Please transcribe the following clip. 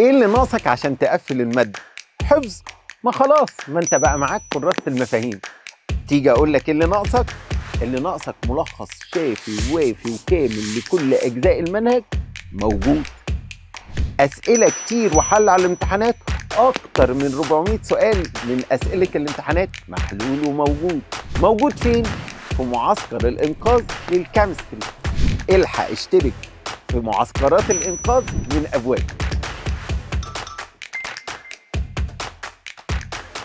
ايه اللي ناقصك عشان تقفل الماده حفظ ما خلاص ما انت بقى معاك كراسه المفاهيم تيجي اقول لك ايه اللي ناقصك اللي ناقصك ملخص شافي ووافي وكامل لكل اجزاء المنهج موجود اسئله كتير وحل على الامتحانات اكتر من 400 سؤال من اسئله الامتحانات محلول وموجود موجود فين في معسكر الانقاذ للكيمستري الحق اشترك في معسكرات الانقاذ من ابواب